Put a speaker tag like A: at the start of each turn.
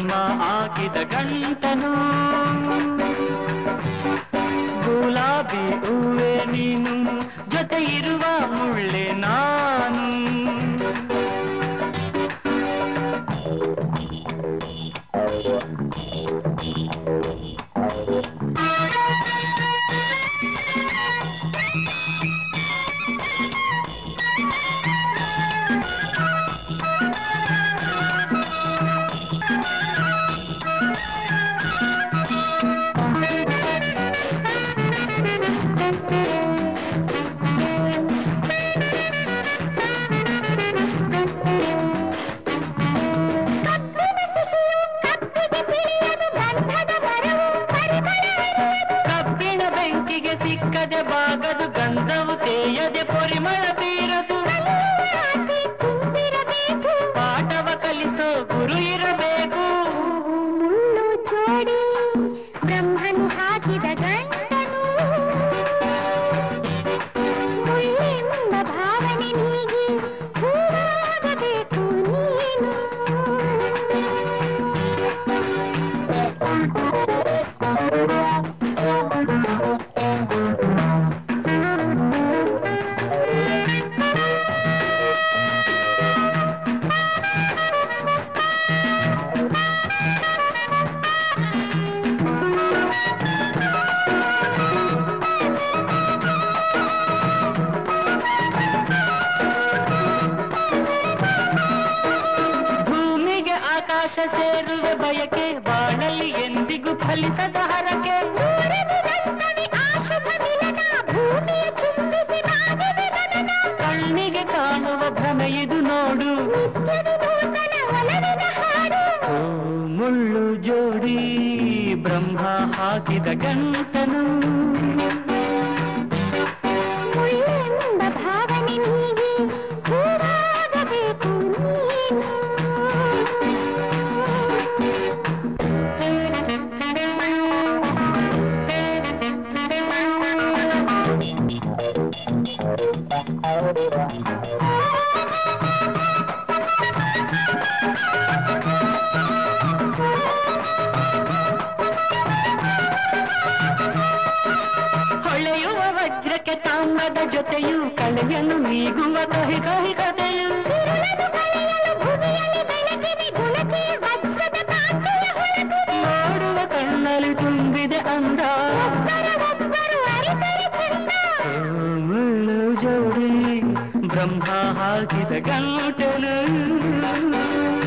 A: ಬ್ರಹ್ಮ ಹಾಕಿದ ಗಂಟನು ಗುಲಾಬಿ ಹೂವೆ ನೀನು ಜೊತೆ ಇರುವ ಮುಳ್ಳೆ ನಾನು ಕಬ್ಬಿಣ ಬೆಂಕಿಗೆ ಸಿಕ್ಕದೆ ಬಾಗದು ಗಂಧವು ತೇಯದೆ ಪರಿಮಳ ಬೀರದು ಪಾಠವ ಕಲಿಸೋ ಗುರು ಇರಬೇಕು
B: ಮುಳ್ಳು ಜೋಡಿ ಬ್ರಹ್ಮನು ಹಾಕಿದ ಗಂಟನು ಮುಳ್ಳೆಂಬ ಭಾವನೆ ನೀಗಿ ಹೂವಾಗಬೇಕು ನೀನು
A: ಭೂಮಿಗೆ ಆಕಾಶ ಸೇರುವೆ ಬಯಕೆ ಬಾಳಲ್ಲಿ ಎಂದಿಗೂ ಫಲಿಸದ ಹರಕೆ ಕಣ್ಣಿಗೆ ಕಾಣುವ ಭ್ರಮೆ ಇದು ನೋಡು ಓ, ಮುಳ್ಳು ಜೋಡಿ ಬ್ರಹ್ಮ ಹಾಕಿದ ಗಂಟನು
B: ಮುಳ್ಳೆಂಬ ಭಾವನೆ ನೀಗಿ ಹೂವಾಗಬೇಕು
A: ಹೊಳೆಯುವ ವಜ್ರಕ್ಕೆ ತಾಮ್ರದ ಜೊತೆಯು ಕಳೆಯಲು ನೀಗುವ ಕಹಿ ಕಹಿ ಕಥೆಯು ನೋಡುವ ಕಣ್ಣಲ್ಲಿ ತುಂಬಿದೆ ಅಂದ ಓ, ಮುಳ್ಳು ಜೋಡಿ ಬ್ರಹ್ಮ ಹಾಕಿದ ಗಂಟನು